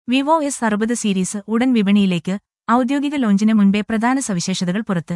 Vivo S അറുപത് series ഉടൻ വിപണിയിലേക്ക് ഔദ്യോഗിക ലോഞ്ചിന് മുൻപേ പ്രധാന സവിശേഷതകൾ പുറത്ത്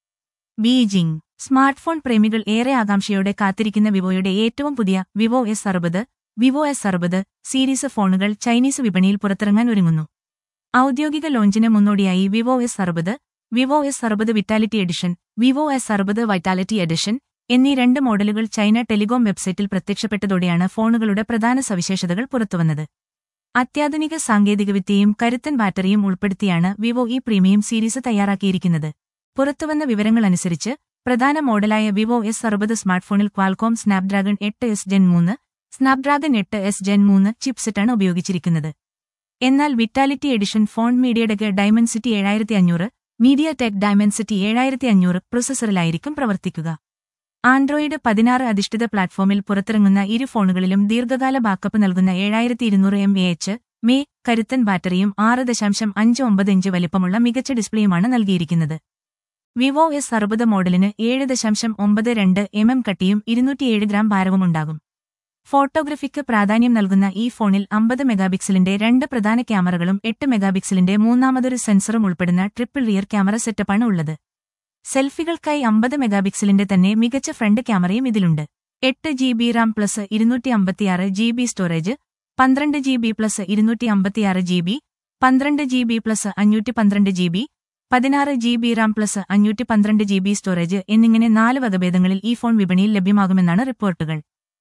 ബീജിംഗ് സ്മാർട്ട്ഫോൺ പ്രേമികൾ ഏറെ ആകാംക്ഷയോടെ കാത്തിരിക്കുന്ന വിവോയുടെ ഏറ്റവും പുതിയ വിവോ എസ് അറുപത് വിവോ എസ് അറുപത് സീരീസ് ഫോണുകൾ ചൈനീസ് വിപണിയിൽ പുറത്തിറങ്ങാൻ ഒരുങ്ങുന്നു ഔദ്യോഗിക ലോഞ്ചിന് മുന്നോടിയായി വിവോ എസ് അറുപത് വിവോ എസ് അറുപത് വിറ്റാലിറ്റി എഡിഷൻ വിവോ എസ് അറുപത് വൈറ്റാലിറ്റി എഡിഷൻ എന്നീ രണ്ട് മോഡലുകൾ ചൈന ടെലികോം വെബ്സൈറ്റിൽ പ്രത്യക്ഷപ്പെട്ടതോടെയാണ് ഫോണുകളുടെ പ്രധാന സവിശേഷതകൾ പുറത്തുവന്നത് അത്യാധുനിക സാങ്കേതികവിദ്യയും കരുത്തൻ ബാറ്ററിയും ഉൾപ്പെടുത്തിയാണ് വിവോ ഈ പ്രീമിയം സീരീസ് തയ്യാറാക്കിയിരിക്കുന്നത് പുറത്തുവന്ന വിവരങ്ങളനുസരിച്ച് പ്രധാന മോഡലായ വിവോ എസ് അറുപത് സ്മാർട്ട്ഫോണിൽ ക്വാൽകോം സ്നാപ്ഡ്രാഗൺ എട്ട് എസ് ജെൻ മൂന്ന് സ്നാപ്ഡ്രാഗൺ എട്ട് എസ് ജെൻ മൂന്ന് ചിപ്സെറ്റാണ് ഉപയോഗിച്ചിരിക്കുന്നത് എന്നാൽ vitality edition phone MediaTek Dimensity ഏഴായിരത്തി അഞ്ഞൂറ് മീഡിയ ടെക് ഡയമൻസിറ്റി ഏഴായിരത്തി അഞ്ഞൂറ് പ്രൊസസറിലായിരിക്കും പ്രവർത്തിക്കുക ആൻഡ്രോയിഡ് പതിനാറ് അധിഷ്ഠിത പ്ലാറ്റ്ഫോമിൽ പുറത്തിറങ്ങുന്ന ഇരു ഫോണുകളിലും ദീർഘകാല ബാക്കപ്പ് നൽകുന്ന ഏഴായിരത്തി ഇരുന്നൂറ് എം എ എച്ച് മേ കരുത്തൻ ബാറ്ററിയും ആറ് ദശാംശം അഞ്ച് ഒമ്പത് ഇഞ്ച് വലിപ്പമുള്ള മികച്ച ഡിസ്പ്ലേയുമാണ് നൽകിയിരിക്കുന്നത് വിവോ എസ് അറുപത് മോഡലിന് ഏഴ് ദശാംശം ഒമ്പത് രണ്ട് എം എം കട്ടിയും ഇരുന്നൂറ്റിയേഴ് ഗ്രാം ഭാരവുമുണ്ടാകും ഫോട്ടോഗ്രഫിക്ക് പ്രാധാന്യം നൽകുന്ന ഈ ഫോണിൽ അമ്പത് മെഗാപിക്സലിന്റെ രണ്ട് പ്രധാന ക്യാമറകളും എട്ട് മെഗാപിക്സലിന്റെ മൂന്നാമതൊരു സെൻസറും ഉൾപ്പെടുന്ന ട്രിപ്പിൾ റിയർ ക്യാമറ സെറ്റപ്പാണ് ഉള്ളത് സെൽഫികൾക്കായി അമ്പത് മെഗാപിക്സലിന്റെ തന്നെ മികച്ച ഫ്രണ്ട് ക്യാമറയും ഇതിലുണ്ട് എട്ട് ജി ബി റാം പ്ലസ് ഇരുന്നൂറ്റി അമ്പത്തിയാറ് ജി ബി സ്റ്റോറേജ് പന്ത്രണ്ട് ജി ബി പ്ലസ് ഇരുന്നൂറ്റി അമ്പത്തിയാറ് ജി ബി പന്ത്രണ്ട് ജി ബി പ്ലസ് അഞ്ഞൂറ്റി പന്ത്രണ്ട് ജി ബി പതിനാറ് ജി ബി റാം പ്ലസ് അഞ്ഞൂറ്റി പന്ത്രണ്ട് ജി ബി സ്റ്റോറേജ് എന്നിങ്ങനെ നാല് വകഭേദങ്ങളിൽ ഈ ഫോൺ വിപണിയിൽ ലഭ്യമാകുമെന്നാണ് റിപ്പോർട്ടുകൾ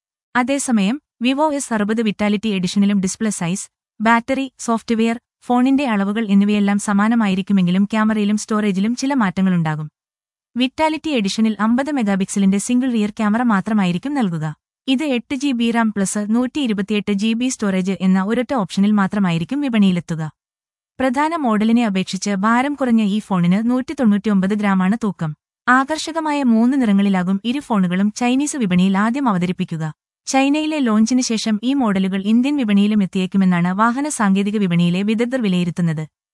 അതേസമയം വിവോ എസ് അറുപത് വിറ്റാലിറ്റി എഡിഷനിലും ഡിസ്പ്ലേ സൈസ് ബാറ്ററി സോഫ്റ്റ്വെയർ ഫോണിന്റെ അളവുകൾ എന്നിവയെല്ലാം സമാനമായിരിക്കുമെങ്കിലും ക്യാമറയിലും സ്റ്റോറേജിലും ചില മാറ്റങ്ങളുണ്ടാകും വിറ്റാലിറ്റി എഡിഷനിൽ അമ്പത് മെഗാപിക്സലിന്റെ സിംഗിൾ റിയർ ക്യാമറ മാത്രമായിരിക്കും നൽകുക ഇത് എട്ട് ജി ബി റാം പ്ലസ് നൂറ്റി ഇരുപത്തിയെട്ട് ജി ബി സ്റ്റോറേജ് എന്ന ഒരൊറ്റ ഓപ്ഷനിൽ മാത്രമായിരിക്കും വിപണിയിലെത്തുക പ്രധാന മോഡലിനെ അപേക്ഷിച്ച് ഭാരം കുറഞ്ഞ ഈ ഫോണിന് നൂറ്റി തൊണ്ണൂറ്റിയൊമ്പത് ഗ്രാമാണ് തൂക്കം ആകർഷകമായ മൂന്ന് നിറങ്ങളിലാകും ഇരു ഫോണുകളും ചൈനീസ് വിപണിയിൽ ആദ്യം അവതരിപ്പിക്കുക ചൈനയിലെ ലോഞ്ചിന് ശേഷം ഈ മോഡലുകൾ ഇന്ത്യൻ വിപണിയിലും എത്തിയേക്കുമെന്നാണ് വാഹന സാങ്കേതിക വിപണിയിലെ വിദഗ്ധർ വിലയിരുത്തുന്നത്